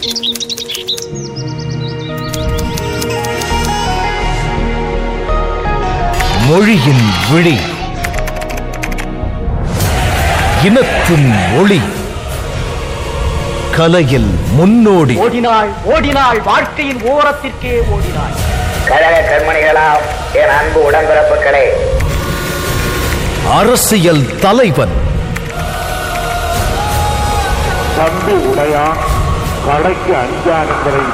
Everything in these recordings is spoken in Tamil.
மொழியின் விழி இனத்தின் ஒளி கலையில் முன்னோடி ஓடினாள் ஓடினாள் வாழ்க்கையின் ஓரத்திற்கே ஓடினாள் கழக கண்மணிகளாம் என் அன்பு உடன்பிறப்புகளே அரசியல் தலைவன் தம்பி உடையான் கடைக்கு அஞ்சானுங்களை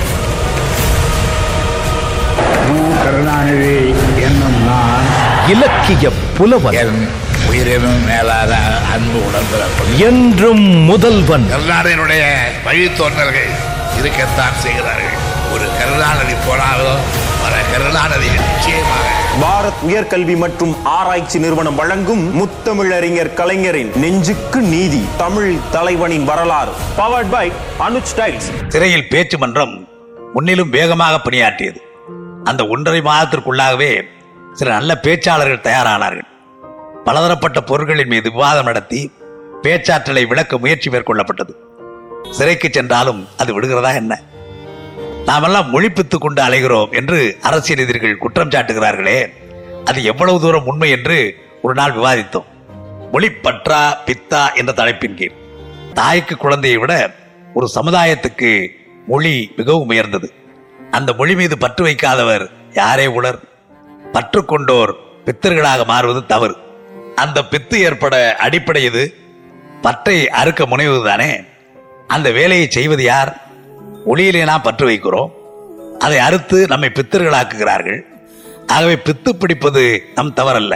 கருணாநிதி என்னும் நான் இலக்கிய புலவன் என் உயிரினும் மேலான அன்பு உடன்பிறப்பு என்றும் முதல்வன் கருணாநிதியினுடைய வழித்தோன்றல்கள் இருக்கத்தான் செய்கிறார்கள் ஒரு கருணாநிதி போனாலும் பல கருணாநிதி நிச்சயமாக பாரத் உயர்கல்வி மற்றும் ஆராய்ச்சி நிறுவனம் வழங்கும் முத்தமிழறிஞர் கலைஞரின் நெஞ்சுக்கு நீதி தமிழ் தலைவனின் வரலாறு பவர்ட் பை அனுஜ் டைல்ஸ் சிறையில் பேச்சு மன்றம் முன்னிலும் வேகமாக பணியாற்றியது அந்த ஒன்றரை மாதத்திற்குள்ளாகவே சில நல்ல பேச்சாளர்கள் தயாரானார்கள் பலதரப்பட்ட பொருட்களின் மீது விவாதம் நடத்தி பேச்சாற்றலை விளக்க முயற்சி மேற்கொள்ளப்பட்டது சிறைக்கு சென்றாலும் அது விடுகிறதா என்ன நாமெல்லாம் மொழிப்பித்துக் கொண்டு அலைகிறோம் என்று அரசியல் எதிரிகள் குற்றம் சாட்டுகிறார்களே அது எவ்வளவு தூரம் உண்மை என்று ஒரு நாள் விவாதித்தோம் மொழி பற்றா பித்தா என்ற தலைப்பின் கீழ் தாய்க்கு குழந்தையை விட ஒரு சமுதாயத்துக்கு மொழி மிகவும் உயர்ந்தது அந்த மொழி மீது பற்று வைக்காதவர் யாரே உணர் பற்று கொண்டோர் பித்தர்களாக மாறுவது தவறு அந்த பித்து ஏற்பட அடிப்படை இது பற்றை அறுக்க முனைவதுதானே அந்த வேலையை செய்வது யார் ஒளியிலே நாம் பற்று வைக்கிறோம் அதை அறுத்து நம்மை பித்தர்களாக்குகிறார்கள் ஆகவே பித்து பிடிப்பது நம் தவறல்ல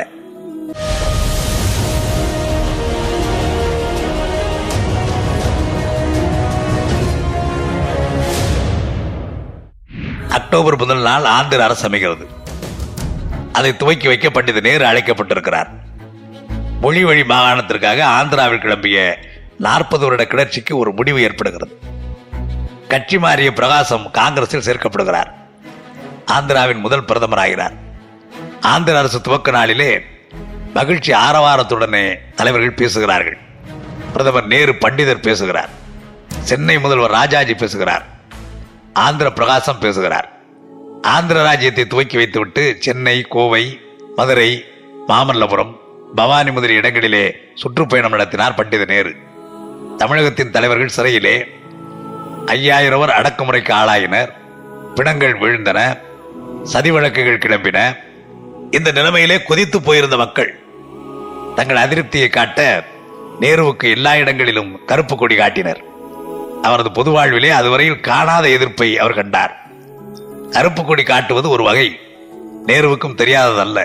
அக்டோபர் முதல் நாள் ஆந்திர அரசு அமைகிறது அதை துவக்கி வைக்க பண்டித நேரு அழைக்கப்பட்டிருக்கிறார் மொழி வழி மாகாணத்திற்காக ஆந்திராவில் கிளம்பிய நாற்பது வருட கிளர்ச்சிக்கு ஒரு முடிவு ஏற்படுகிறது கட்சி மாறிய பிரகாசம் காங்கிரஸில் சேர்க்கப்படுகிறார் ஆந்திராவின் முதல் பிரதமராகிறார் ஆந்திர அரசு துவக்க நாளிலே மகிழ்ச்சி ஆரவாரத்துடனே தலைவர்கள் பேசுகிறார்கள் பிரதமர் நேரு பண்டிதர் பேசுகிறார் சென்னை முதல்வர் ராஜாஜி பேசுகிறார் ஆந்திர பிரகாசம் பேசுகிறார் ஆந்திர ராஜ்யத்தை துவக்கி வைத்துவிட்டு சென்னை கோவை மதுரை மாமல்லபுரம் பவானி முதலிய இடங்களிலே சுற்றுப்பயணம் நடத்தினார் பண்டித நேரு தமிழகத்தின் தலைவர்கள் சிறையிலே ஐயாயிரவர் அடக்குமுறைக்கு ஆளாயினர் பிணங்கள் விழுந்தன சதி வழக்குகள் கிளம்பின இந்த நிலைமையிலே கொதித்து போயிருந்த மக்கள் தங்கள் அதிருப்தியை காட்ட நேருவுக்கு எல்லா இடங்களிலும் கருப்பு கொடி காட்டினர் அவரது பொது வாழ்விலே அதுவரையில் காணாத எதிர்ப்பை அவர் கண்டார் கருப்பு கொடி காட்டுவது ஒரு வகை நேருவுக்கும் தெரியாததல்ல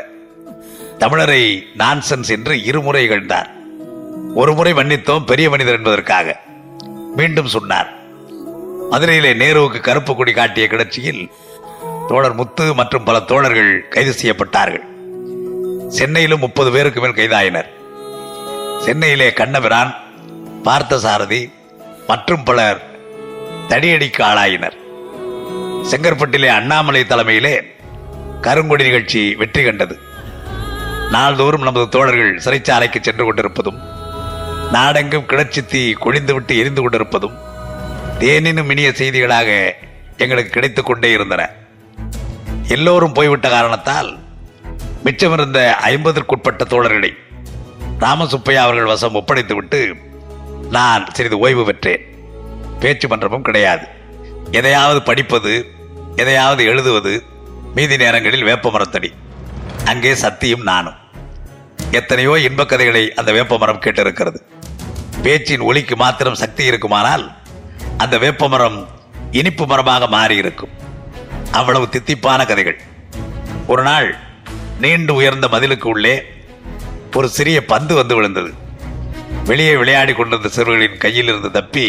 தமிழரை நான்சென்ஸ் என்று இருமுறை இகழ்ந்தார் ஒரு முறை மன்னித்தோம் பெரிய மனிதர் என்பதற்காக மீண்டும் சொன்னார் மதுரையிலே நேருவுக்கு கருப்பு கொடி காட்டிய கிளர்ச்சியில் தோழர் முத்து மற்றும் பல தோழர்கள் கைது செய்யப்பட்டார்கள் சென்னையிலும் முப்பது பேருக்கு மேல் கைதாயினர் சென்னையிலே கண்ணபிரான் பார்த்தசாரதி மற்றும் பலர் தடியடிக்கு ஆளாயினர் செங்கற்பட்டிலே அண்ணாமலை தலைமையிலே கருங்கொடி நிகழ்ச்சி வெற்றி கண்டது நாள்தோறும் நமது தோழர்கள் சிறைச்சாலைக்கு சென்று கொண்டிருப்பதும் நாடெங்கும் கிளர்ச்சி தீ கொழிந்துவிட்டு எரிந்து கொண்டிருப்பதும் தேனினும் இனிய செய்திகளாக எங்களுக்கு கிடைத்துக் கொண்டே இருந்தன எல்லோரும் போய்விட்ட காரணத்தால் மிச்சமிருந்த ஐம்பதற்குட்பட்ட தோழர்களை ராமசுப்பையா அவர்கள் வசம் ஒப்படைத்துவிட்டு நான் சிறிது ஓய்வு பெற்றேன் பேச்சு மன்றமும் கிடையாது எதையாவது படிப்பது எதையாவது எழுதுவது மீதி நேரங்களில் வேப்ப மரத்தடி அங்கே சத்தியும் நானும் எத்தனையோ இன்பக் கதைகளை அந்த வேப்ப மரம் கேட்டிருக்கிறது பேச்சின் ஒலிக்கு மாத்திரம் சக்தி இருக்குமானால் அந்த வேப்ப மரம் இனிப்பு மரமாக மாறி இருக்கும் அவ்வளவு தித்திப்பான கதைகள் ஒரு நாள் நீண்டு உயர்ந்த மதிலுக்கு உள்ளே ஒரு சிறிய பந்து வந்து விழுந்தது வெளியே விளையாடி கொண்டிருந்த சிறுவர்களின் கையில் இருந்து தப்பி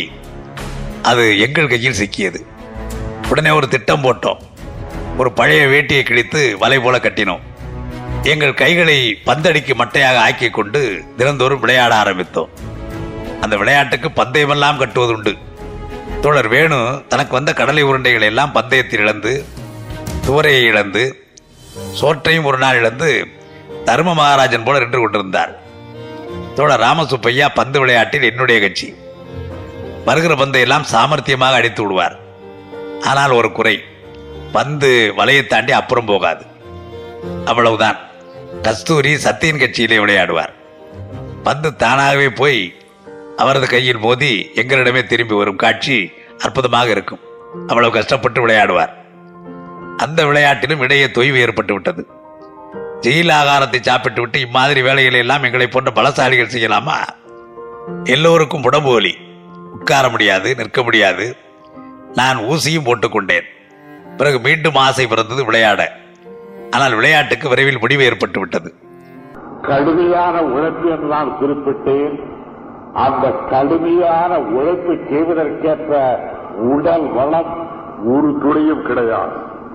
அது எங்கள் கையில் சிக்கியது உடனே ஒரு திட்டம் போட்டோம் ஒரு பழைய வேட்டியை கிழித்து வலை போல கட்டினோம் எங்கள் கைகளை பந்தடிக்கு மட்டையாக ஆக்கிக் கொண்டு தினந்தோறும் விளையாட ஆரம்பித்தோம் அந்த விளையாட்டுக்கு பந்தயமெல்லாம் கட்டுவதுண்டு தோழர் வேணு தனக்கு வந்த கடலை உருண்டைகளை எல்லாம் பந்தயத்தில் இழந்து துவரையை இழந்து சோற்றையும் ஒரு நாள் இழந்து தர்ம மகாராஜன் போல நின்று கொண்டிருந்தார் தோழர் ராமசுப்பையா பந்து விளையாட்டில் என்னுடைய கட்சி வருகிற பந்தை எல்லாம் சாமர்த்தியமாக அடித்து விடுவார் ஆனால் ஒரு குறை பந்து வலையை தாண்டி அப்புறம் போகாது அவ்வளவுதான் கஸ்தூரி சத்தியன் கட்சியிலே விளையாடுவார் பந்து தானாகவே போய் அவரது கையில் மோதி எங்களிடமே திரும்பி வரும் காட்சி அற்புதமாக இருக்கும் அவ்வளவு கஷ்டப்பட்டு விளையாடுவார் அந்த விளையாட்டிலும் இடையே தொய்வு ஏற்பட்டு விட்டது ஜெயில் ஆகாரத்தை சாப்பிட்டு விட்டு இம்மாதிரி வேலைகளை எல்லாம் எங்களை போன்ற பலசாலிகள் செய்யலாமா எல்லோருக்கும் உடம்பு வலி உட்கார முடியாது நிற்க முடியாது நான் ஊசியும் போட்டுக்கொண்டேன் பிறகு மீண்டும் ஆசை பிறந்தது விளையாட ஆனால் விளையாட்டுக்கு விரைவில் முடிவு ஏற்பட்டு விட்டது கடுமையான உழைப்பு என்று நான் குறிப்பிட்டேன் அந்த கடுமையான உழைப்பு செய்வதற்கேற்ற உடல் வளம் ஒரு துளியும் கிடையாது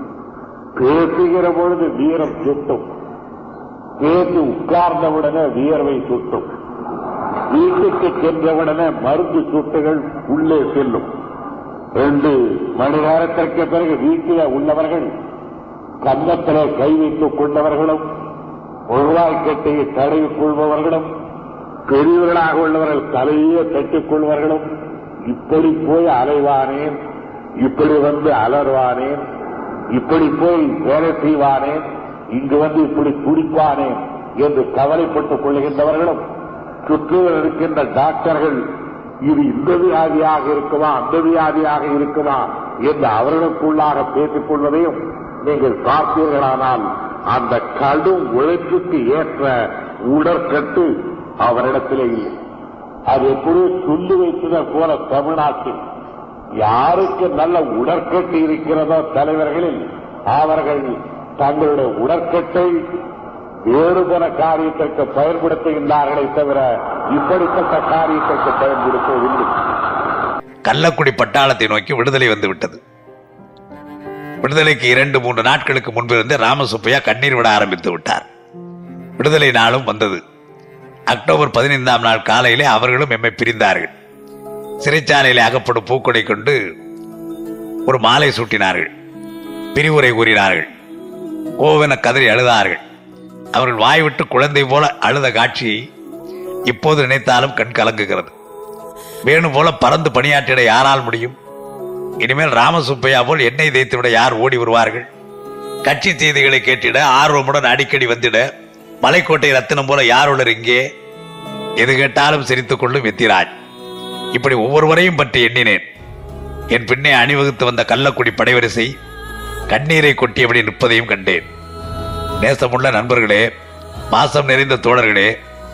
பேசுகிற பொழுது வீரம் சுட்டும் பேசி உட்கார்ந்தவுடனே வியர்வை சுட்டும் வீட்டுக்கு சென்றவுடனே மருந்து சுட்டுகள் உள்ளே செல்லும் ரெண்டு மணி நேரத்திற்கு பிறகு வீட்டில் உள்ளவர்கள் கன்னத்திலே கை வைத்துக் கொண்டவர்களும் முழுவாய்க்கட்டையை தடவிக் கொள்பவர்களும் பெரியவர்களாக உள்ளவர்கள் தலையே தட்டிக் கொள்வார்களும் இப்படி போய் அலைவானேன் இப்படி வந்து அலறுவானேன் இப்படி போய் வேலை செய்வானேன் இங்கு வந்து இப்படி குடிப்பானேன் என்று கவலைப்பட்டுக் கொள்கின்றவர்களும் சுற்றுவில் இருக்கின்ற டாக்டர்கள் இது இந்த வியாதியாக இருக்குமா அந்த வியாதியாக இருக்குமா என்று அவர்களுக்குள்ளாக பேசிக் கொள்வதையும் நீங்கள் பார்த்தீர்களானால் அந்த கடும் உழைப்புக்கு ஏற்ற உடற்கட்டு அவரிடத்திலே இல்லை அது எப்படியோ சொல்லி வைத்ததை போல தமிழ்நாட்டில் யாருக்கு நல்ல உடற்கட்டு இருக்கிறதோ தலைவர்களில் அவர்கள் தங்களுடைய உடற்கட்டை வேறு பல காரியத்திற்கு பயன்படுத்துகின்றார்களே தவிர இப்படிப்பட்ட காரியத்திற்கு பயன்படுத்துவதில்லை கள்ளக்குடி பட்டாளத்தை நோக்கி விடுதலை வந்து விட்டது விடுதலைக்கு இரண்டு மூன்று நாட்களுக்கு முன்பிருந்து ராமசுப்பையா கண்ணீர் விட ஆரம்பித்து விட்டார் விடுதலை நாளும் வந்தது அக்டோபர் பதினைந்தாம் நாள் காலையிலே அவர்களும் எம்மை பிரிந்தார்கள் சிறைச்சாலையிலே அகப்படும் பூக்கொடை கொண்டு ஒரு மாலை சூட்டினார்கள் பிரிவுரை கூறினார்கள் கோவென கதறி அழுதார்கள் அவர்கள் வாய் விட்டு குழந்தை போல அழுத காட்சியை இப்போது நினைத்தாலும் கண் கலங்குகிறது வேணு போல பறந்து பணியாற்றிட யாரால் முடியும் இனிமேல் ராமசுப்பையா போல் எண்ணெய் தேய்த்துவிட யார் ஓடி வருவார்கள் கட்சி செய்திகளை கேட்டிட ஆர்வமுடன் அடிக்கடி வந்திட மலைக்கோட்டை ரத்தினம் போல யார் உள்ளர் இங்கே எது கேட்டாலும் சிரித்துக் கொள்ளும் எத்திராஜ் இப்படி ஒவ்வொருவரையும் பற்றி எண்ணினேன் என் பின்னே அணிவகுத்து வந்த கள்ளக்குடி படைவரிசை கண்ணீரை கொட்டியபடி நிற்பதையும் கண்டேன் நேசமுள்ள நண்பர்களே பாசம் நிறைந்த தோழர்களே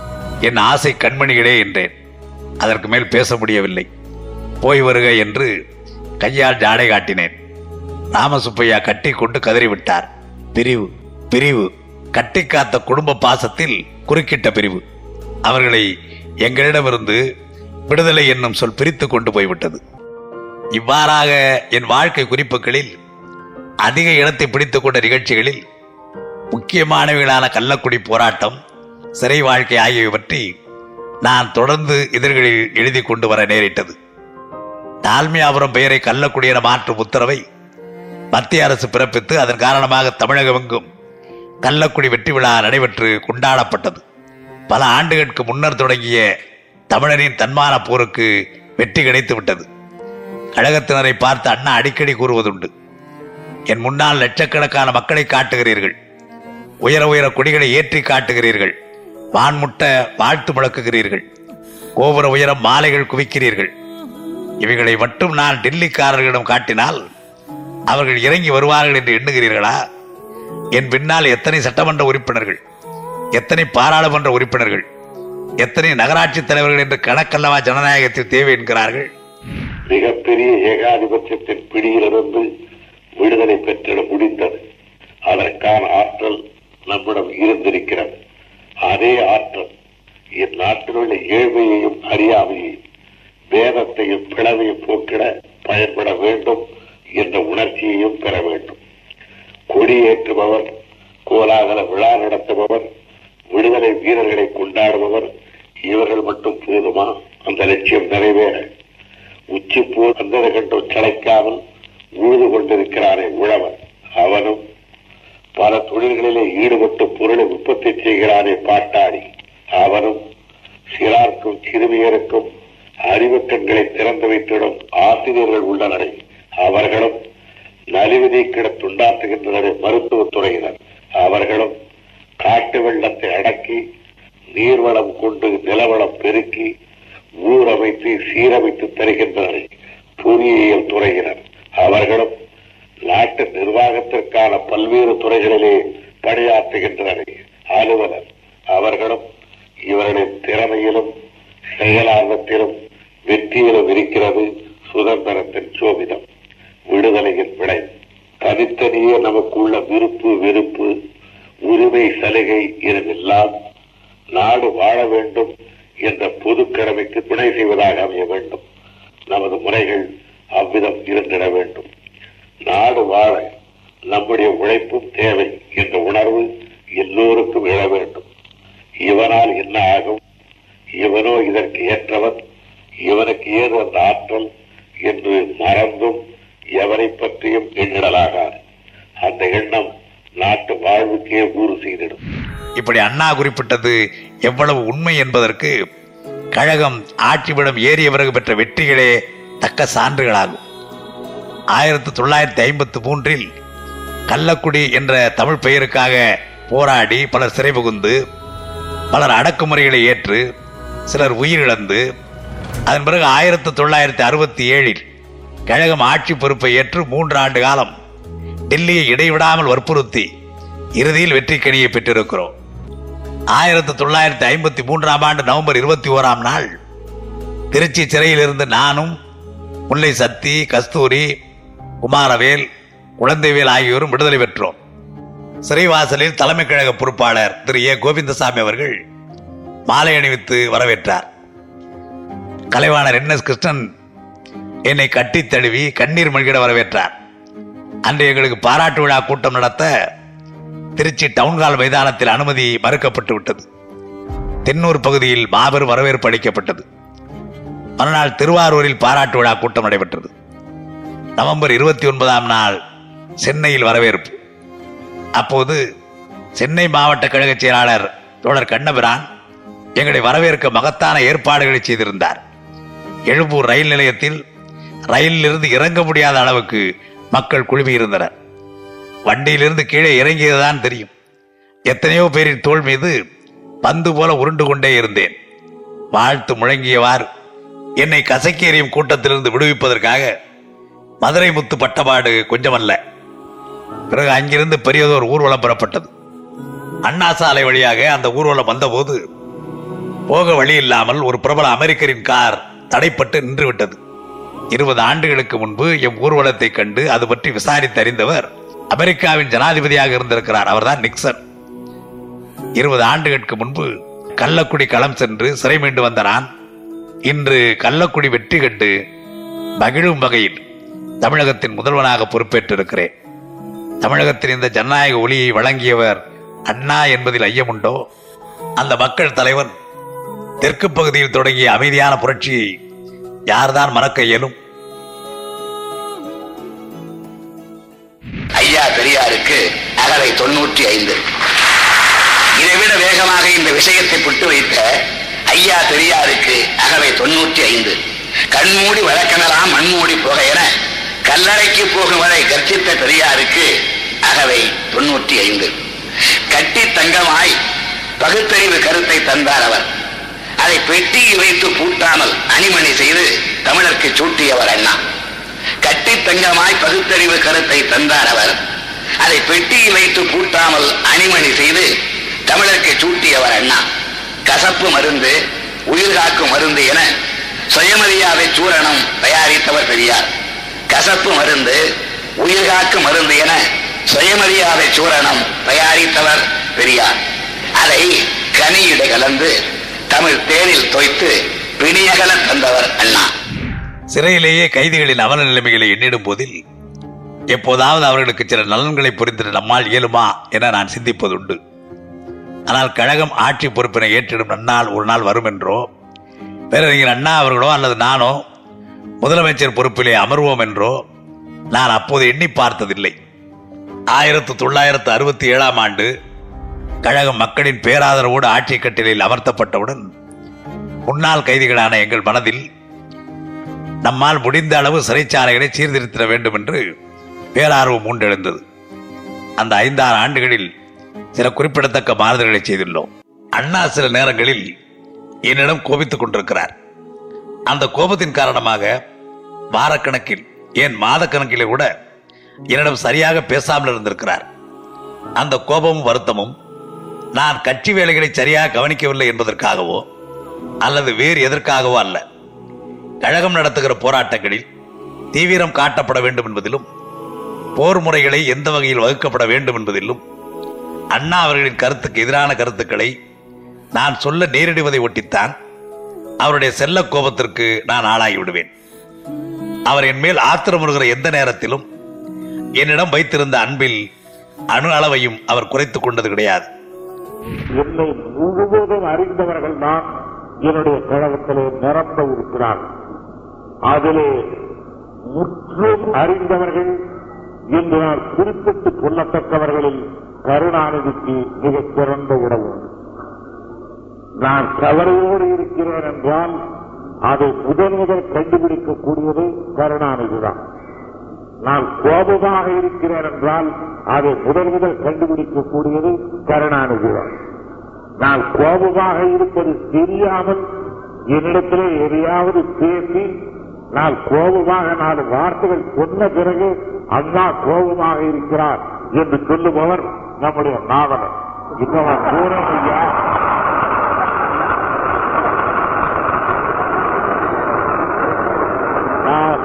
என் ஆசை கண்மணிகளே என்றேன் அதற்கு மேல் பேச முடியவில்லை போய் வருக என்று கையால் ஜாடை காட்டினேன் ராமசுப்பையா கட்டி கொண்டு கதறிவிட்டார் பிரிவு பிரிவு கட்டி காத்த குடும்ப பாசத்தில் குறுக்கிட்ட பிரிவு அவர்களை எங்களிடமிருந்து விடுதலை என்னும் சொல் பிரித்து கொண்டு போய்விட்டது இவ்வாறாக என் வாழ்க்கை குறிப்புகளில் அதிக இடத்தை பிடித்துக் கொண்ட நிகழ்ச்சிகளில் முக்கியமானவைகளான கள்ளக்குடி போராட்டம் சிறை வாழ்க்கை ஆகியவை பற்றி நான் தொடர்ந்து இதழ்களில் எழுதி கொண்டு வர நேரிட்டது தாழ்மையாபுரம் பெயரை கள்ளக்குடி என மாற்றும் உத்தரவை மத்திய அரசு பிறப்பித்து அதன் காரணமாக தமிழகமெங்கும் கள்ளக்குடி வெற்றி விழா நடைபெற்று கொண்டாடப்பட்டது பல ஆண்டுகளுக்கு முன்னர் தொடங்கிய தமிழரின் தன்மான போருக்கு வெற்றி கிடைத்து விட்டது கழகத்தினரை பார்த்து அண்ணா அடிக்கடி கூறுவதுண்டு என் முன்னால் லட்சக்கணக்கான மக்களை காட்டுகிறீர்கள் உயர உயர கொடிகளை ஏற்றி காட்டுகிறீர்கள் வான்முட்ட வாழ்த்து முழக்குகிறீர்கள் கோபுர உயரம் மாலைகள் குவிக்கிறீர்கள் இவைகளை மட்டும் நான் டெல்லிக்காரர்களிடம் காட்டினால் அவர்கள் இறங்கி வருவார்கள் என்று எண்ணுகிறீர்களா என் பின்னால் எத்தனை சட்டமன்ற உறுப்பினர்கள் எத்தனை பாராளுமன்ற உறுப்பினர்கள் எத்தனை நகராட்சி தலைவர்கள் என்று கணக்கல்லவா ஜனநாயகத்தில் தேவை என்கிறார்கள் மிகப்பெரிய ஏகாதிபத்தியத்தின் பிடியிலிருந்து விடுதலை பெற்றிட முடிந்தது அதற்கான ஆற்றல் நம்மிடம் இருந்திருக்கிறது அதே ஆற்றல் இந்நாட்டில் உள்ள ஏழ்மையையும் அறியாமையையும் வேதத்தையும் பிளவையும் போக்கிட பயன்பட வேண்டும் என்ற உணர்ச்சியையும் பெற வேண்டும் கொடியேற்றுபவர் கோலாகல விழா நடத்துபவர் விடுதலை வீரர்களை கொண்டாடுபவர் இவர்கள் மட்டும் போதுமா அந்த லட்சியம் நிறைவேற உச்சிப்போ அந்தர கண்டும் கிடைக்காமல் உழுது கொண்டிருக்கிறானே உழவன் அவனும் பல தொழில்களிலே ஈடுபட்டு பொருளை உற்பத்தி செய்கிறானே பாட்டாளி அவனும் சிறார்க்கும் சிறுமியருக்கும் அறிவுக்கண்களை திறந்து வைத்திடும் ஆசிரியர்கள் உள்ளனரே அவர்களும் நலிவு நீக்கிட துண்டாற்றுகின்றனர் மருத்துவத் துறையினர் அவர்களும் காட்டு வெள்ளத்தை அடக்கி நீர்வளம் கொண்டு நிலவளம் பெருக்கி ஊரமைத்து சீரமைத்து தருகின்றனர் பொறியியல் துறையினர் அவர்களும் நாட்டு நிர்வாகத்திற்கான பல்வேறு துறைகளிலே பணியாற்றுகின்றனர் அலுவலர் அவர்களும் இவர்களின் திறமையிலும் செயலார்வத்திலும் வெற்றியிலும் இருக்கிறது சுதந்திரத்தின் சோபிதம் விடுதலையின் விளை தனித்தனியே நமக்குள்ள விருப்பு வெறுப்பு உரிமை சலுகை இதுவெல்லாம் நாடு வாழ வேண்டும் என்ற பொது கடமைக்கு துணை செய்வதாக அமைய வேண்டும் நமது முறைகள் அவ்விதம் இருந்திட வேண்டும் நாடு வாழ நம்முடைய உழைப்பும் தேவை என்ற உணர்வு எல்லோருக்கும் எழ வேண்டும் இவனால் என்ன ஆகும் இவனோ இதற்கு ஏற்றவன் இவனுக்கு ஏது அந்த ஆற்றல் என்று மறந்தும் எவரை பற்றியும் எண்ணிடலாகாது அந்த எண்ணம் நாட்டு வாழ்வுக்கே ஊறு செய்திடும் இப்படி அண்ணா குறிப்பிட்டது எவ்வளவு உண்மை என்பதற்கு கழகம் ஆட்சிபடம் ஏறிய பிறகு பெற்ற வெற்றிகளே தக்க சான்றுகளாகும் ஆயிரத்தி தொள்ளாயிரத்தி ஐம்பத்தி மூன்றில் கள்ளக்குடி என்ற தமிழ் பெயருக்காக போராடி பலர் சிறை புகுந்து பலர் அடக்குமுறைகளை ஏற்று சிலர் உயிரிழந்து அதன் பிறகு ஆயிரத்தி தொள்ளாயிரத்தி அறுபத்தி ஏழில் கழகம் ஆட்சி பொறுப்பை ஏற்று மூன்று ஆண்டு காலம் டெல்லியை இடைவிடாமல் வற்புறுத்தி இறுதியில் வெற்றிக்கனியை பெற்றிருக்கிறோம் ஆயிரத்தி தொள்ளாயிரத்தி ஐம்பத்தி மூன்றாம் ஆண்டு நவம்பர் இருபத்தி ஓராம் நாள் திருச்சி சிறையில் இருந்து நானும் முல்லை சத்தி கஸ்தூரி குமாரவேல் குழந்தைவேல் ஆகியோரும் விடுதலை பெற்றோம் சிறைவாசலில் தலைமை கழக பொறுப்பாளர் திரு ஏ கோவிந்தசாமி அவர்கள் மாலை அணிவித்து வரவேற்றார் கலைவாணர் என் எஸ் கிருஷ்ணன் என்னை கட்டித் தழுவி கண்ணீர் மல்கிட வரவேற்றார் அன்று எங்களுக்கு பாராட்டு விழா கூட்டம் நடத்த திருச்சி டவுன்ஹால் மைதானத்தில் அனுமதி மறுக்கப்பட்டு விட்டது தென்னூர் பகுதியில் மாபெரும் வரவேற்பு அளிக்கப்பட்டது மறுநாள் திருவாரூரில் பாராட்டு விழா கூட்டம் நடைபெற்றது நவம்பர் இருபத்தி ஒன்பதாம் நாள் சென்னையில் வரவேற்பு அப்போது சென்னை மாவட்ட கழக செயலாளர் தோழர் கண்ணபிரான் எங்களை வரவேற்க மகத்தான ஏற்பாடுகளை செய்திருந்தார் எழும்பூர் ரயில் நிலையத்தில் ரயிலிலிருந்து இறங்க முடியாத அளவுக்கு மக்கள் குழுமியிருந்தனர் வண்டியிலிருந்து கீழே இறங்கியதுதான் தெரியும் எத்தனையோ பேரின் தோள் மீது பந்து போல உருண்டு கொண்டே இருந்தேன் வாழ்த்து முழங்கியவாறு என்னை கசக்கி எறியும் கூட்டத்திலிருந்து விடுவிப்பதற்காக மதுரை முத்து பட்டபாடு கொஞ்சமல்ல பிறகு அங்கிருந்து பெரியதோர் ஊர்வலம் பெறப்பட்டது அண்ணா சாலை வழியாக அந்த ஊர்வலம் வந்தபோது போக வழி இல்லாமல் ஒரு பிரபல அமெரிக்கரின் கார் தடைப்பட்டு நின்றுவிட்டது இருபது ஆண்டுகளுக்கு முன்பு எம் ஊர்வலத்தை கண்டு அது பற்றி விசாரித்து அறிந்தவர் அமெரிக்காவின் ஜனாதிபதியாக இருந்திருக்கிறார் அவர்தான் நிக்சன் இருபது ஆண்டுகளுக்கு முன்பு கள்ளக்குடி களம் சென்று சிறை மீண்டு வந்த நான் இன்று கள்ளக்குடி வெற்றி கண்டு மகிழும் வகையில் தமிழகத்தின் முதல்வனாக பொறுப்பேற்றிருக்கிறேன் தமிழகத்தின் இந்த ஜனநாயக ஒளியை வழங்கியவர் அண்ணா என்பதில் ஐயமுண்டோ அந்த மக்கள் தலைவன் தெற்கு பகுதியில் தொடங்கிய அமைதியான புரட்சியை யார்தான் மறக்க இயலும் ஐயா பெரியாருக்கு அகவை தொண்ணூற்றி ஐந்து இதைவிட வேகமாக இந்த விஷயத்தை புட்டு வைத்த ஐயா பெரியாருக்கு அகவை தொண்ணூற்றி ஐந்து கண்மூடி வழக்கமெல்லாம் மண்மூடி போக என கல்லறைக்கு போகும் வரை கர்ச்சித்த பெரியாருக்கு அகவை தொண்ணூற்றி ஐந்து கட்டி தங்கமாய் பகுத்தறிவு கருத்தை தந்தார் அவர் அதை பெட்டியில் வைத்து பூட்டாமல் அணிமணி செய்து தமிழருக்கு சூட்டியவர் அண்ணா கட்டி தங்கமாய் பகுத்தறிவு கருத்தை தந்தார் அவர் அதை பெட்டியில் வைத்து பூட்டாமல் அணிமணி செய்து தமிழருக்கு சூட்டியவர் அண்ணா கசப்பு மருந்து உயிர் காக்கும் மருந்து என சுயமரியாதை சூரணம் தயாரித்தவர் பெரியார் கசப்பு மருந்து உயிர் காக்கும் மருந்து என சுயமரியாதை சூரணம் தயாரித்தவர் பெரியார் அதை கனியிட கலந்து தமிழ் தேனில் தோய்த்து பிணியகல தந்தவர் அண்ணா சிறையிலேயே கைதிகளின் அவல நிலைமைகளை எண்ணிடும் போதில் எப்போதாவது அவர்களுக்கு சில நலன்களை புரிந்திட நம்மால் இயலுமா என நான் சிந்திப்பதுண்டு ஆனால் கழகம் ஆட்சி பொறுப்பினை ஏற்றிடும் நன்னாள் ஒரு நாள் வரும் என்றோ பேரறிஞர் அண்ணா அவர்களோ அல்லது நானோ முதலமைச்சர் பொறுப்பிலே அமர்வோம் என்றோ நான் அப்போது எண்ணி பார்த்ததில்லை ஆயிரத்து தொள்ளாயிரத்து அறுபத்தி ஏழாம் ஆண்டு கழகம் மக்களின் பேராதரவோடு ஆட்சி கட்டிலில் அமர்த்தப்பட்டவுடன் முன்னாள் கைதிகளான எங்கள் மனதில் நம்மால் முடிந்த அளவு சிறைச்சாலைகளை சீர்திருத்திட வேண்டும் என்று பேரார்வம் உண்டெழுந்தது அந்த ஐந்தாறு ஆண்டுகளில் சில குறிப்பிடத்தக்க மாறுதல்களை செய்துள்ளோம் அண்ணா சில நேரங்களில் என்னிடம் கோபித்துக் கொண்டிருக்கிறார் அந்த கோபத்தின் காரணமாக வாரக்கணக்கில் ஏன் மாதக்கணக்கிலே கூட என்னிடம் சரியாக பேசாமல் இருந்திருக்கிறார் அந்த கோபமும் வருத்தமும் நான் கட்சி வேலைகளை சரியாக கவனிக்கவில்லை என்பதற்காகவோ அல்லது வேறு எதற்காகவோ அல்ல கழகம் நடத்துகிற போராட்டங்களில் தீவிரம் காட்டப்பட வேண்டும் என்பதிலும் போர் முறைகளை எந்த வகையில் வகுக்கப்பட வேண்டும் என்பதிலும் அண்ணா அவர்களின் கருத்துக்கு எதிரான கருத்துக்களை நான் சொல்ல நேரிடுவதை ஒட்டித்தான் அவருடைய செல்ல கோபத்திற்கு நான் ஆளாகி விடுவேன் அவர் என் மேல் ஆத்திரமுறுகிற எந்த நேரத்திலும் என்னிடம் வைத்திருந்த அன்பில் அணு அளவையும் அவர் குறைத்துக் கொண்டது கிடையாது என்னை முழுவதும் அறிந்தவர்கள் தான் என்னுடைய கழகத்திலே நிரம்ப இருக்கிறார்கள் அதிலே முற்றும் அறிந்தவர்கள் என்று நான் குறிப்பிட்டுக் கொள்ளத்தக்கவர்களில் கருணாநிதிக்கு மிகச் சிறந்த உறவு நான் கவலையோடு இருக்கிறேன் என்றால் அதை முதன் முதல் கண்டுபிடிக்கக்கூடியது கருணாநிதிதான் நான் கோபமாக இருக்கிறேன் என்றால் அதை முதல் முதல் கண்டுபிடிக்கக்கூடியது கருணாநிதிதான் நான் கோபமாக இருப்பது தெரியாமல் என்னிடத்திலே எதையாவது பேசி நான் கோபமாக நாலு வார்த்தைகள் சொன்ன பிறகு அண்ணா கோபமாக இருக்கிறார் என்று சொல்லுபவர் நம்முடைய நாவலர் இன்னும் தூரம் ஐயா நான்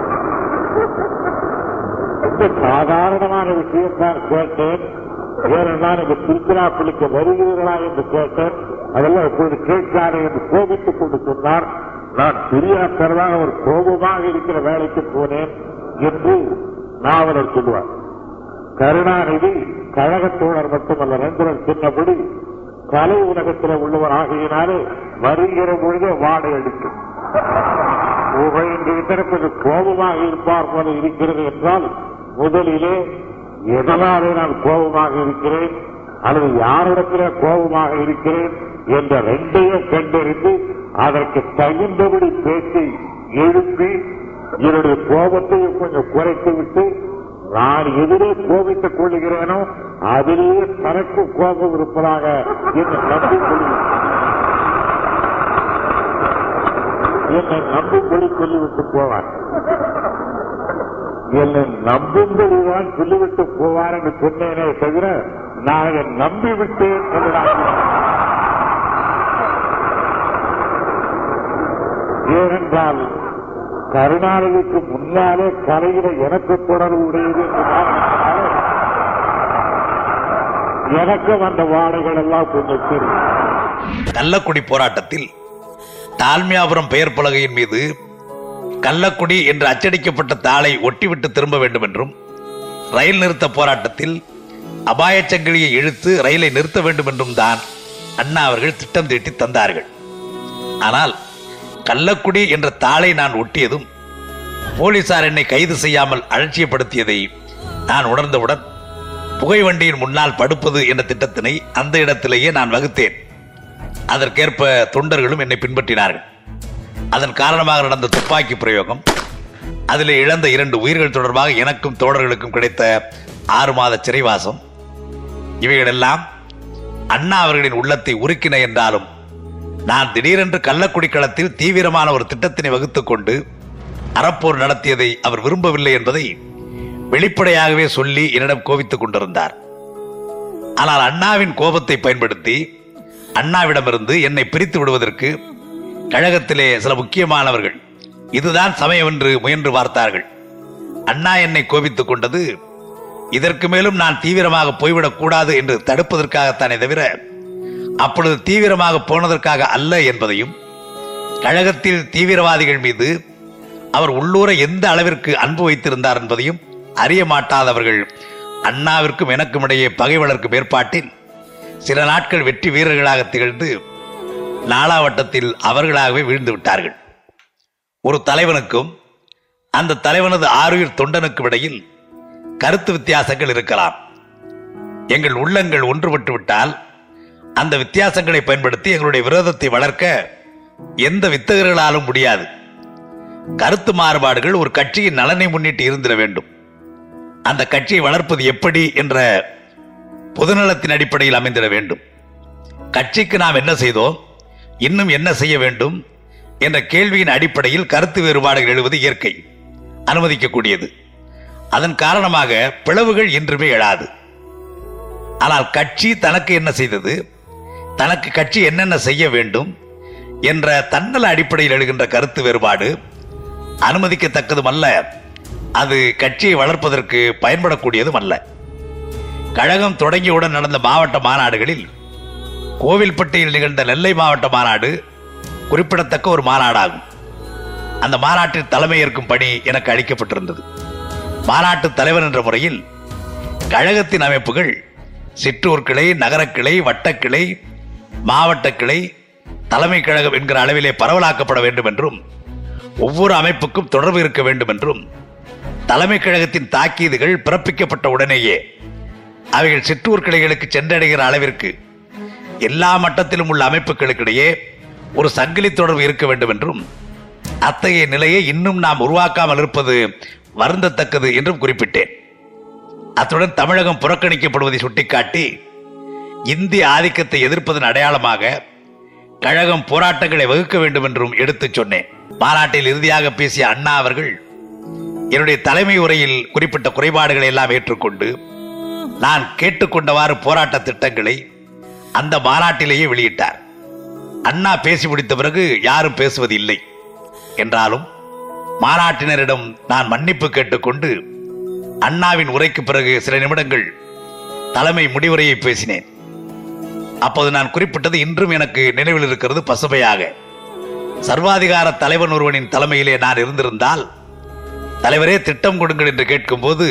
ரொம்ப சாதாரணமான விஷயத்தான் கேட்டேன் ஏனென்றால் இந்த திருச்சிராப்பள்ளிக்கு வருகிறீர்களா என்று கேட்டேன் அதெல்லாம் இப்பொழுது கேட்காது என்று கோபித்துக் கொண்டு சொன்னார் நான் தெரியாததாக ஒரு கோபமாக இருக்கிற வேலைக்கு போனேன் என்று நாவலர் சொல்லுவார் கருணாநிதி கழகத்தோழர் மட்டுமல்ல ரெண்டுடன் சொன்னபடி கலை உலகத்தில் உள்ளவர் ஆகியனாலே வருகிற பொழுது வாடை அடிக்கும் உங்கள் இன்று இதற்கு கோபமாக இருப்பார் போல இருக்கிறது என்றால் முதலிலே எதனாலே நான் கோபமாக இருக்கிறேன் அல்லது யாரிடத்திலே கோபமாக இருக்கிறேன் என்ற ரெண்டையும் கண்டறிந்து அதற்கு தகுந்தபடி பேச்சை எழுப்பி என்னுடைய கோபத்தையும் கொஞ்சம் குறைத்து விட்டு நான் எதிரே கோபித்துக் கொள்ளுகிறேனோ அதிலேயே தனக்கு கோபம் இருப்பதாக என்னை நம்பிக் கொள்கிறேன் என்னை நம்பும்படி சொல்லிவிட்டு போவார் என்னை நம்பும்படிதான் சொல்லிவிட்டு போவார் என்று சொன்னேனே தவிர நான் அதை நம்பிவிட்டேன் என்று நான் சொன்னேன். ஏனென்றால் கருணாநிதிக்கு முன்னாலே கலையில எனக்கு தொடர்பு உடையது என்று நான் நினைத்தாலே, எனக்கும் அந்த வாடைகள் எல்லாம் கொஞ்சம் தெரியும் கள்ளக்குடி போராட்டத்தில் தாழ்மையாபுரம் பெயர் பலகையின் மீது கள்ளக்குடி என்று அச்சடிக்கப்பட்ட தாளை ஒட்டிவிட்டு திரும்ப வேண்டும் என்றும் ரயில் நிறுத்த போராட்டத்தில் அபாயச் சங்கிலியை இழுத்து ரயிலை நிறுத்த வேண்டும் என்றும் தான் அண்ணா அவர்கள் திட்டம் தீட்டி தந்தார்கள் ஆனால் கள்ளக்குடி என்ற தாளை நான் ஒட்டியதும் போலீசார் என்னை கைது செய்யாமல் அலட்சியப்படுத்தியதை நான் உணர்ந்தவுடன் புகை வண்டியின் முன்னால் படுப்பது என்ற திட்டத்தினை அந்த இடத்திலேயே நான் வகுத்தேன் அதற்கேற்ப தொண்டர்களும் என்னை பின்பற்றினார்கள் அதன் காரணமாக நடந்த துப்பாக்கி பிரயோகம் அதில் இழந்த இரண்டு உயிர்கள் தொடர்பாக எனக்கும் தோழர்களுக்கும் கிடைத்த ஆறு மாத சிறைவாசம் இவைகளெல்லாம் அண்ணா அவர்களின் உள்ளத்தை உருக்கின என்றாலும் நான் திடீரென்று கள்ளக்குடி களத்தில் தீவிரமான ஒரு திட்டத்தினை வகுத்துக் கொண்டு அறப்போர் நடத்தியதை அவர் விரும்பவில்லை என்பதை வெளிப்படையாகவே சொல்லி என்னிடம் கோபித்துக் கொண்டிருந்தார் ஆனால் அண்ணாவின் கோபத்தை பயன்படுத்தி அண்ணாவிடமிருந்து என்னை பிரித்து விடுவதற்கு கழகத்திலே சில முக்கியமானவர்கள் இதுதான் சமயம் என்று முயன்று பார்த்தார்கள் அண்ணா என்னை கோபித்துக் கொண்டது இதற்கு மேலும் நான் தீவிரமாக போய்விடக் கூடாது என்று தடுப்பதற்காகத்தானே தவிர அப்பொழுது தீவிரமாக போனதற்காக அல்ல என்பதையும் கழகத்தில் தீவிரவாதிகள் மீது அவர் உள்ளூர எந்த அளவிற்கு அன்பு வைத்திருந்தார் என்பதையும் அறிய மாட்டாதவர்கள் அண்ணாவிற்கும் எனக்கும் இடையே பகை வளர்க்கும் ஏற்பாட்டில் சில நாட்கள் வெற்றி வீரர்களாக திகழ்ந்து நாளாவட்டத்தில் அவர்களாகவே வீழ்ந்து விட்டார்கள் ஒரு தலைவனுக்கும் அந்த தலைவனது ஆறுயிர் தொண்டனுக்கும் இடையில் கருத்து வித்தியாசங்கள் இருக்கலாம் எங்கள் உள்ளங்கள் ஒன்றுபட்டு விட்டால் அந்த வித்தியாசங்களை பயன்படுத்தி எங்களுடைய விரோதத்தை வளர்க்க எந்த வித்தகர்களாலும் முடியாது கருத்து மாறுபாடுகள் ஒரு கட்சியின் நலனை முன்னிட்டு இருந்திட வேண்டும் அந்த கட்சியை வளர்ப்பது எப்படி என்ற பொதுநலத்தின் அடிப்படையில் அமைந்திட வேண்டும் கட்சிக்கு நாம் என்ன செய்தோம் இன்னும் என்ன செய்ய வேண்டும் என்ற கேள்வியின் அடிப்படையில் கருத்து வேறுபாடுகள் எழுவது இயற்கை அனுமதிக்கக்கூடியது அதன் காரணமாக பிளவுகள் என்றுமே எழாது ஆனால் கட்சி தனக்கு என்ன செய்தது தனக்கு கட்சி என்னென்ன செய்ய வேண்டும் என்ற தன்னல அடிப்படையில் எழுகின்ற கருத்து வேறுபாடு அனுமதிக்கத்தக்கதும் அல்ல அது கட்சியை வளர்ப்பதற்கு பயன்படக்கூடியதும் அல்ல கழகம் தொடங்கியவுடன் நடந்த மாவட்ட மாநாடுகளில் கோவில்பட்டியில் நிகழ்ந்த நெல்லை மாவட்ட மாநாடு குறிப்பிடத்தக்க ஒரு மாநாடாகும் அந்த மாநாட்டில் தலைமை ஏற்கும் பணி எனக்கு அளிக்கப்பட்டிருந்தது மாநாட்டு தலைவர் என்ற முறையில் கழகத்தின் அமைப்புகள் சிற்றூர் கிளை நகரக்கிளை வட்டக்கிளை மாவட்ட கிளை தலைமை கழகம் என்கிற அளவிலே பரவலாக்கப்பட வேண்டும் என்றும் ஒவ்வொரு அமைப்புக்கும் தொடர்பு இருக்க வேண்டும் என்றும் தலைமை கழகத்தின் தாக்கீதுகள் பிறப்பிக்கப்பட்ட உடனேயே அவைகள் சிற்றூர் கிளைகளுக்கு சென்றடைகிற அளவிற்கு எல்லா மட்டத்திலும் உள்ள அமைப்புகளுக்கிடையே ஒரு சங்கிலி தொடர்பு இருக்க வேண்டும் என்றும் அத்தகைய நிலையை இன்னும் நாம் உருவாக்காமல் இருப்பது வருந்தத்தக்கது என்றும் குறிப்பிட்டேன் அத்துடன் தமிழகம் புறக்கணிக்கப்படுவதை சுட்டிக்காட்டி இந்திய ஆதிக்கத்தை எதிர்ப்பதன் அடையாளமாக கழகம் போராட்டங்களை வகுக்க வேண்டும் என்றும் எடுத்துச் சொன்னேன் மாநாட்டில் இறுதியாக பேசிய அண்ணா அவர்கள் என்னுடைய தலைமை உரையில் குறிப்பிட்ட குறைபாடுகளை எல்லாம் ஏற்றுக்கொண்டு நான் கேட்டுக்கொண்டவாறு போராட்ட திட்டங்களை அந்த மாநாட்டிலேயே வெளியிட்டார் அண்ணா பேசி முடித்த பிறகு யாரும் பேசுவது இல்லை என்றாலும் மாநாட்டினரிடம் நான் மன்னிப்பு கேட்டுக்கொண்டு அண்ணாவின் உரைக்கு பிறகு சில நிமிடங்கள் தலைமை முடிவுரையை பேசினேன் அப்போது நான் குறிப்பிட்டது இன்றும் எனக்கு நினைவில் இருக்கிறது பசுமையாக சர்வாதிகார தலைவன் ஒருவனின் தலைமையிலே நான் இருந்திருந்தால் தலைவரே திட்டம் கொடுங்கள் என்று கேட்கும்போது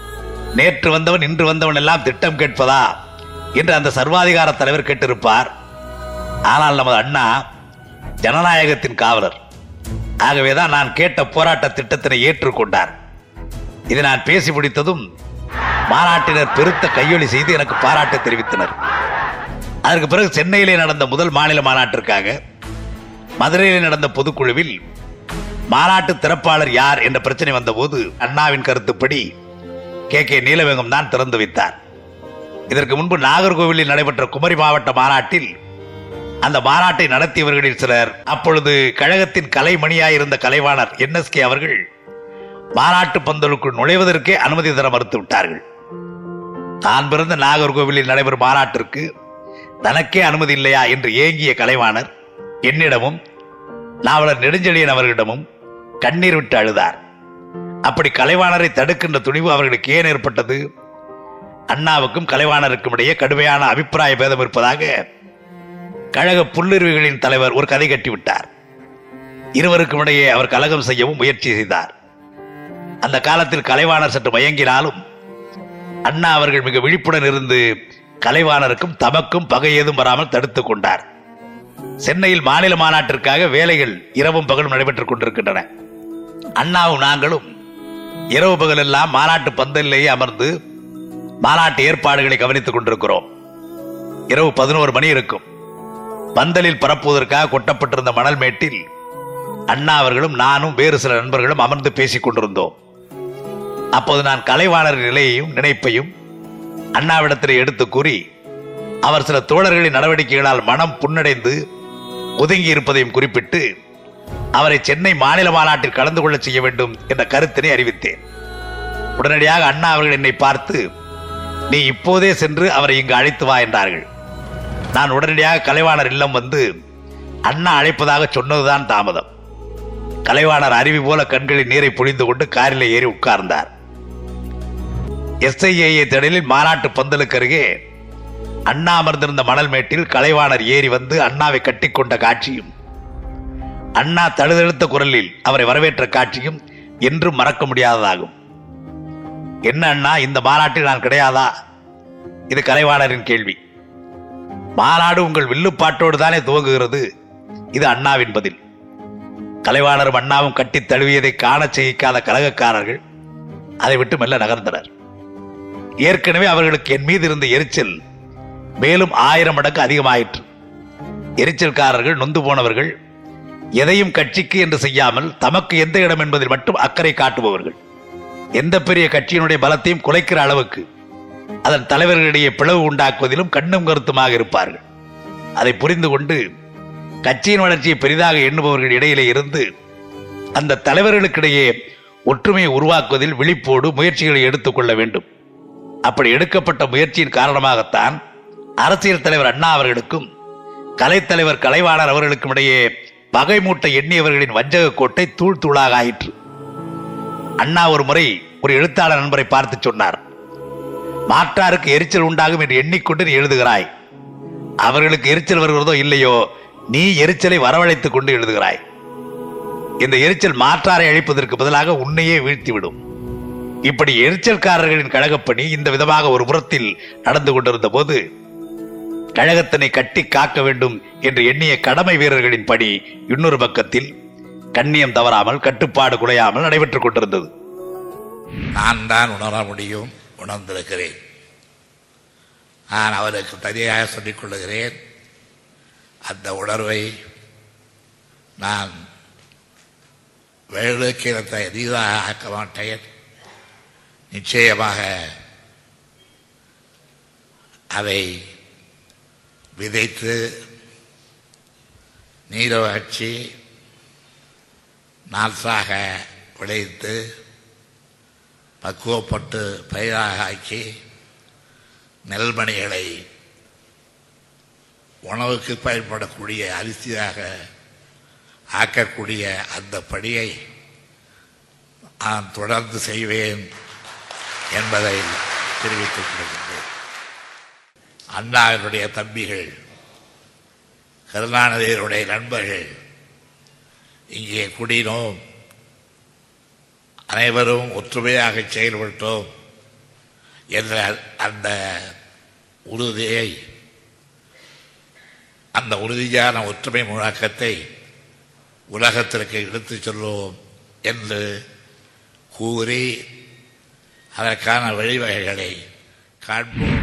நேற்று வந்தவன் இன்று வந்தவன் எல்லாம் திட்டம் கேட்பதா என்று அந்த சர்வாதிகார தலைவர் கேட்டிருப்பார் ஆனால் நமது அண்ணா ஜனநாயகத்தின் காவலர் ஆகவேதான் நான் கேட்ட போராட்ட திட்டத்தினை ஏற்றுக்கொண்டார் இதை நான் பேசி முடித்ததும் மாநாட்டினர் பெருத்த கையொலி செய்து எனக்கு பாராட்டு தெரிவித்தனர் அதற்கு பிறகு சென்னையிலே நடந்த முதல் மாநில மாநாட்டிற்காக மதுரையிலே நடந்த பொதுக்குழுவில் மாநாட்டு திறப்பாளர் யார் என்ற பிரச்சனை வந்தபோது அண்ணாவின் கருத்துப்படி கே கே நீலவேங்கம் தான் திறந்து வைத்தார் இதற்கு முன்பு நாகர்கோவிலில் நடைபெற்ற குமரி மாவட்ட மாநாட்டில் அந்த மாநாட்டை நடத்தியவர்களில் சிலர் அப்பொழுது கழகத்தின் கலைமணியாயிருந்த கலைவாணர் என்எஸ்கே அவர்கள் மாநாட்டு பந்தலுக்குள் நுழைவதற்கே அனுமதி தர மறுத்து விட்டார்கள் தான் பிறந்த நாகர்கோவிலில் நடைபெறும் மாநாட்டிற்கு தனக்கே அனுமதி இல்லையா என்று ஏங்கிய கலைவாணர் என்னிடமும் நாவலர் நெடுஞ்செழியன் அவர்களிடமும் கண்ணீர் விட்டு அழுதார் அப்படி கலைவாணரை தடுக்கின்ற துணிவு அவர்களுக்கு ஏன் ஏற்பட்டது அண்ணாவுக்கும் கலைவாணருக்கும் இடையே கடுமையான அபிப்பிராய பேதம் இருப்பதாக கழக புல்லுருவிகளின் தலைவர் ஒரு கதை கட்டிவிட்டார் இருவருக்கும் இடையே அவர் கலகம் செய்யவும் முயற்சி செய்தார் அந்த காலத்தில் கலைவாணர் சற்று மயங்கினாலும் அண்ணா அவர்கள் மிக விழிப்புடன் இருந்து கலைவாணருக்கும் தமக்கும் பகை ஏதும் வராமல் தடுத்துக் கொண்டார் சென்னையில் மாநில மாநாட்டிற்காக வேலைகள் இரவும் பகலும் நடைபெற்றுக் கொண்டிருக்கின்றன அண்ணாவும் நாங்களும் இரவு பகல் எல்லாம் மாநாட்டு பந்தலிலேயே அமர்ந்து மாநாட்டு ஏற்பாடுகளை கவனித்துக் கொண்டிருக்கிறோம் இரவு பதினோரு மணி இருக்கும் பந்தலில் பரப்புவதற்காக கொட்டப்பட்டிருந்த மணல் மேட்டில் அண்ணா அவர்களும் நானும் வேறு சில நண்பர்களும் அமர்ந்து பேசிக் கொண்டிருந்தோம் அப்போது நான் கலைவாணர் நிலையையும் நினைப்பையும் அண்ணாவிடத்தில் எடுத்து கூறி அவர் சில தோழர்களின் நடவடிக்கைகளால் மனம் புன்னடைந்து ஒதுங்கி இருப்பதையும் குறிப்பிட்டு அவரை சென்னை மாநில மாநாட்டில் கலந்து கொள்ள செய்ய வேண்டும் என்ற கருத்தினை அறிவித்தேன் உடனடியாக அண்ணா அவர்கள் என்னை பார்த்து நீ இப்போதே சென்று அவரை இங்கு அழைத்து வா என்றார்கள் நான் உடனடியாக கலைவாணர் இல்லம் வந்து அண்ணா அழைப்பதாக சொன்னதுதான் தாமதம் கலைவாணர் அருவி போல கண்களில் நீரை பொழிந்து கொண்டு காரில் ஏறி உட்கார்ந்தார் எஸ்ஐஏஏ திடலில் மாநாட்டு பந்தலுக்கு அருகே அண்ணா அமர்ந்திருந்த மணல் மேட்டில் கலைவாணர் ஏறி வந்து அண்ணாவை கட்டிக்கொண்ட காட்சியும் அண்ணா தழுதழுத்த குரலில் அவரை வரவேற்ற காட்சியும் என்றும் மறக்க முடியாததாகும் என்ன அண்ணா இந்த மாநாட்டில் நான் கிடையாதா இது கலைவாணரின் கேள்வி மாநாடு உங்கள் வில்லுப்பாட்டோடு தானே துவங்குகிறது இது அண்ணாவின் பதில் கலைவாணரும் அண்ணாவும் கட்டி தழுவியதை காணச் செய்யிக்காத கலகக்காரர்கள் அதை விட்டு மெல்ல நகர்ந்தனர் ஏற்கனவே அவர்களுக்கு என் மீது இருந்த எரிச்சல் மேலும் ஆயிரம் மடங்கு அதிகமாயிற்று எரிச்சல்காரர்கள் நொந்து போனவர்கள் எதையும் கட்சிக்கு என்று செய்யாமல் தமக்கு எந்த இடம் என்பதில் மட்டும் அக்கறை காட்டுபவர்கள் எந்த பெரிய கட்சியினுடைய பலத்தையும் குலைக்கிற அளவுக்கு அதன் தலைவர்களிடையே பிளவு உண்டாக்குவதிலும் கண்ணும் கருத்துமாக இருப்பார்கள் அதை புரிந்து கொண்டு கட்சியின் வளர்ச்சியை பெரிதாக எண்ணுபவர்கள் இடையிலே இருந்து அந்த தலைவர்களுக்கிடையே ஒற்றுமையை உருவாக்குவதில் விழிப்போடு முயற்சிகளை எடுத்துக்கொள்ள வேண்டும் அப்படி எடுக்கப்பட்ட முயற்சியின் காரணமாகத்தான் அரசியல் தலைவர் அண்ணா அவர்களுக்கும் கலைத்தலைவர் கலைவாணர் அவர்களுக்கும் இடையே பகை மூட்ட எண்ணியவர்களின் வஞ்சக கோட்டை தூள் தூளாக ஆயிற்று அண்ணா ஒரு முறை ஒரு எழுத்தாளர் நண்பரை பார்த்து சொன்னார் மாற்றாருக்கு எரிச்சல் உண்டாகும் என்று எண்ணிக்கொண்டு நீ எழுதுகிறாய் அவர்களுக்கு எரிச்சல் வருகிறதோ இல்லையோ நீ எரிச்சலை வரவழைத்துக் கொண்டு எழுதுகிறாய் இந்த எரிச்சல் மாற்றாரை அழிப்பதற்கு பதிலாக உன்னையே வீழ்த்திவிடும் இப்படி எரிச்சல்காரர்களின் கழகப்பணி இந்த விதமாக ஒரு புறத்தில் நடந்து கொண்டிருந்த போது கழகத்தினை கட்டி காக்க வேண்டும் என்று எண்ணிய கடமை வீரர்களின் பணி இன்னொரு பக்கத்தில் கண்ணியம் தவறாமல் கட்டுப்பாடு குலையாமல் நடைபெற்றுக் கொண்டிருந்தது நான் தான் உணர முடியும் உணர்ந்திருக்கிறேன் நான் அவருக்கு தனியாக சொல்லிக் கொள்ளுகிறேன் அந்த உணர்வை நான் வேலுக்கீரத்தை எளிதாக ஆக்க மாட்டேன் நிச்சயமாக அதை விதைத்து நீரவாட்சி நாற்றாக விளைத்து பக்குவப்பட்டு பயிராக ஆக்கி நெல்மணிகளை உணவுக்கு பயன்படக்கூடிய அரிசியாக ஆக்கக்கூடிய அந்த பணியை நான் தொடர்ந்து செய்வேன் என்பதை தெரிவித்துக் கொள்கின்றேன் அண்ணாவினுடைய தம்பிகள் கருணாநிதியினுடைய நண்பர்கள் இங்கே குடினோம் அனைவரும் ஒற்றுமையாக செயல்பட்டோம் என்ற அந்த உறுதியை அந்த உறுதியான ஒற்றுமை முழக்கத்தை உலகத்திற்கு எடுத்துச் சொல்லுவோம் என்று கூறி அதற்கான வழிவகைகளை காண்போம்